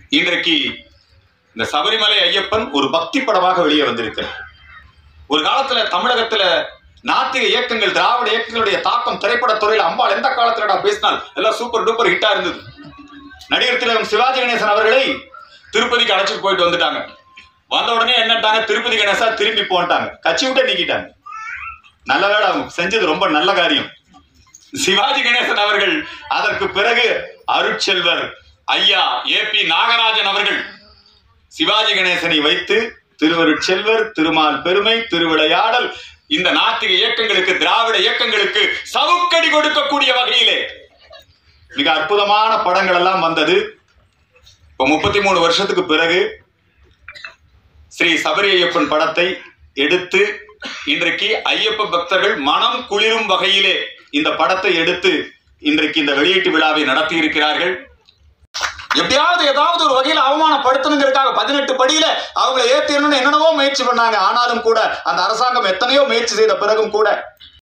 இன்றைக்கு இந்த சபரிமலை ஐயப்பன் ஒரு பக்தி படமாக வெளியே வந்திருக்கிறார் ஒரு காலத்துல தமிழகத்துல நாத்திக இயக்கங்கள் திராவிட இயக்கங்களுடைய தாக்கம் திரைப்படத் துறையில் அம்பாள் எந்த காலத்துல பேசினால் எல்லாம் சூப்பர் டூப்பர் ஹிட்டா இருந்தது நடிகர் திலகம் சிவாஜி கணேசன் அவர்களை திருப்பதிக்கு அழைச்சிட்டு போயிட்டு வந்துட்டாங்க வந்த உடனே என்னட்டாங்க திருப்பதி கணேசா திரும்பி போன்ட்டாங்க கட்சி விட்டே நீக்கிட்டாங்க நல்ல வேளை அவங்க செஞ்சது ரொம்ப நல்ல காரியம் சிவாஜி கணேசன் அவர்கள் அதற்கு பிறகு அருட்செல்வர் ஐயா ஏ பி நாகராஜன் அவர்கள் சிவாஜி கணேசனை வைத்து திருவருட்செல்வர் திருமால் பெருமை திருவிளையாடல் இந்த நாத்திக இயக்கங்களுக்கு திராவிட இயக்கங்களுக்கு சவுக்கடி கொடுக்கக்கூடிய வகையிலே மிக அற்புதமான படங்கள் எல்லாம் வந்தது இப்ப முப்பத்தி மூணு வருஷத்துக்கு பிறகு ஸ்ரீ சபரி ஐயப்பன் படத்தை எடுத்து இன்றைக்கு ஐயப்ப பக்தர்கள் மனம் குளிரும் வகையிலே இந்த படத்தை எடுத்து இன்றைக்கு இந்த வெளியீட்டு விழாவை நடத்தி இருக்கிறார்கள் எப்படியாவது ஏதாவது ஒரு வகையில் அவமானப்படுத்தணுங்கிறதுக்காக பதினெட்டு படியில அவங்களை ஏத்திடணும்னு என்னென்னவோ முயற்சி பண்ணாங்க ஆனாலும் கூட அந்த அரசாங்கம் எத்தனையோ முயற்சி செய்த பிறகும் கூட